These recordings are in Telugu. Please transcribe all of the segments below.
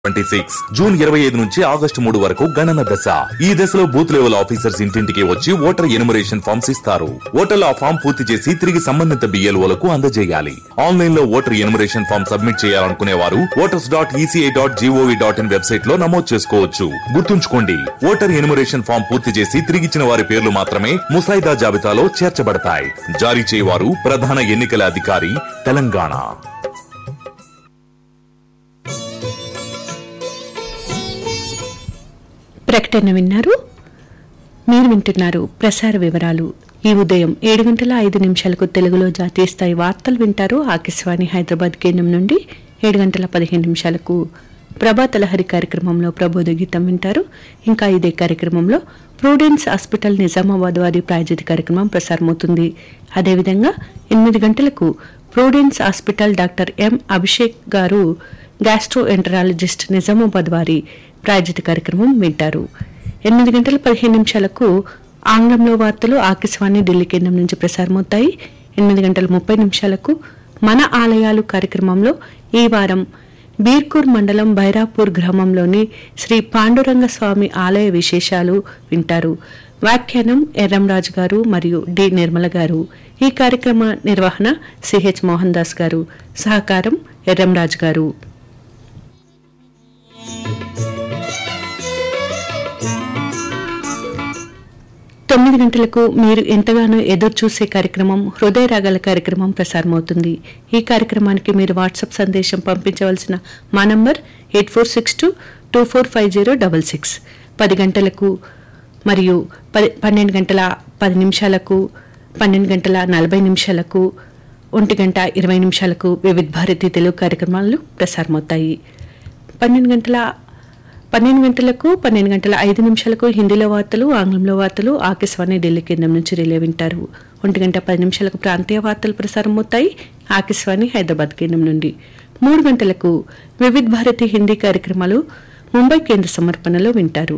ట్వంటీ సిక్స్ జూన్ ఇరవై ఐదు నుంచి ఆగస్టు మూడు వరకు గణన దశ ఈ దశలో బూత్ లెవెల్ ఆఫీసర్స్ ఇంటింటికి వచ్చి ఓటర్ ఎనుమరేషన్ ఫామ్స్ ఇస్తారు ఓటర్లు ఆ ఫామ్ పూర్తి చేసి తిరిగి సంబంధిత బిఎల్ఓలకు అందజేయాలి ఆన్లైన్ లో ఓటర్ ఎనుమరేషన్ ఫామ్ సబ్మిట్ చేయాలనుకునే వారు voters dot ECI dot GOV dot in website లో నమోదు చేసుకోవచ్చు గుర్తుంచుకోండి ఓటర్ ఎనుమరేషన్ ఫామ్ పూర్తి చేసి తిరిగిచ్చిన వారి పేర్లు మాత్రమే ముసాయిదా జాబితాలో చేర్చబడతాయి జారీ చేయవారు ప్రధాన ఎన్నికల అధికారి తెలంగాణ ప్రకటన విన్నారు మీరు వింటున్నారు ప్రసార వివరాలు ఈ ఉదయం ఏడు గంటల ఐదు నిమిషాలకు తెలుగులో జాతీయ స్థాయి వార్తలు వింటారు ఆకాశవాణి హైదరాబాద్ కేంద్రం నుండి ఏడు గంటల పదిహేను నిమిషాలకు ప్రభాత లహరి కార్యక్రమంలో ప్రబోధ గీతం వింటారు ఇంకా ఇదే కార్యక్రమంలో ప్రూడెన్స్ హాస్పిటల్ నిజామాబాద్ వారి ప్రాయోజిత కార్యక్రమం ప్రసారమవుతుంది అదేవిధంగా ఎనిమిది గంటలకు prudence hospital doctor M Abhishek గారు గ్యాస్ట్రో ఎంటరాలజిస్ట్ నిజామాబాద్ వారి ప్రాయోజిత కార్యక్రమం వింటారు ఎనిమిది గంటల పదిహేను నిమిషాలకు ఆంగ్లంలో వార్తలు ఆకాశవాణి ఢిల్లీ కేంద్రం నుంచి ప్రసారమవుతాయి ఎనిమిది గంటల ముప్పై నిమిషాలకు మన ఆలయాలు కార్యక్రమంలో ఈ వారం బీర్కూర్ మండలం బైరాపూర్ గ్రామంలోని శ్రీ పాండురంగ స్వామి ఆలయ విశేషాలు వింటారు వ్యాఖ్యానం ఎర్రంరాజు గారు మరియు డి నిర్మల గారు ఈ కార్యక్రమ నిర్వహణ సిహెచ్ మోహన్ దాస్ గారు సహకారం ఎర్రంరాజు గారు తొమ్మిది గంటలకు మీరు ఎంతగానో ఎదురు చూసే కార్యక్రమం హృదయ రాగాల కార్యక్రమం ప్రసారమవుతుంది ఈ కార్యక్రమానికి మీరు వాట్సాప్ సందేశం పంపించవలసిన మా number eight four six two two four five zero double six పది గంటలకు మరియు పది పన్నెండు గంటల పది నిమిషాలకు పన్నెండు గంటల నలభై నిమిషాలకు ఒంటి గంట ఇరవై నిమిషాలకు వివిధ భారతి తెలుగు కార్యక్రమాలు ప్రసారమవుతాయి పన్నెండు గంటల పన్నెండు గంటలకు పన్నెండు గంటల ఐదు నిమిషాలకు హిందీలో వార్తలు ఆంగ్లంలో వార్తలు ఆకాశవాణి ఢిల్లీ కేంద్రం నుంచి రిలే వింటారు ఒంటి గంట పది నిమిషాలకు ప్రాంతీయ వార్తలు ప్రసారం అవుతాయి ఆకాశవాణి హైదరాబాద్ కేంద్రం నుండి మూడు గంటలకు వివిధ భారతి హిందీ కార్యక్రమాలు ముంబై కేంద్ర సమర్పణలో వింటారు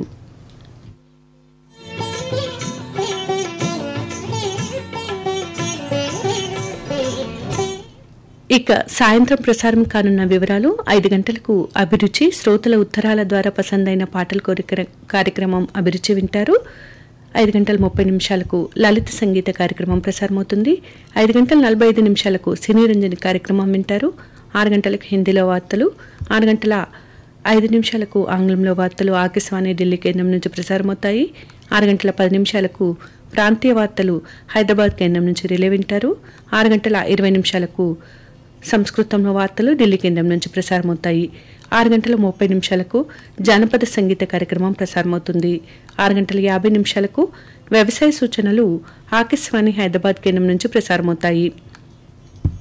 ఇక సాయంత్రం ప్రసారం కానున్న వివరాలు ఐదు గంటలకు అభిరుచి శ్రోతల ఉత్తరాల ద్వారా పసందైన పాటల కోరిక కార్యక్రమం అభిరుచి వింటారు ఐదు గంటల ముప్పై నిమిషాలకు లలిత సంగీత కార్యక్రమం ప్రసారమవుతుంది ఐదు గంటల నలభై ఐదు నిమిషాలకు సినీ రంజని కార్యక్రమం వింటారు ఆరు గంటలకు హిందీలో వార్తలు ఆరు గంటల ఐదు నిమిషాలకు ఆంగ్లంలో వార్తలు ఆకాశవాణి ఢిల్లీ కేంద్రం నుంచి ప్రసారమవుతాయి ఆరు గంటల పది నిమిషాలకు ప్రాంతీయ వార్తలు హైదరాబాద్ కేంద్రం నుంచి రిలే వింటారు ఆరు గంటల ఇరవై నిమిషాలకు సంస్కృతంలో వార్తలు ఢిల్లీ కేంద్రం నుంచి ప్రసారమవుతాయి ఆరు గంటల ముప్పై నిమిషాలకు జానపద సంగీత కార్యక్రమం ప్రసారమవుతుంది ఆరు గంటల యాభై నిమిషాలకు వ్యవసాయ సూచనలు ఆకాశవాణి హైదరాబాద్ కేంద్రం నుంచి ప్రసారమవుతాయి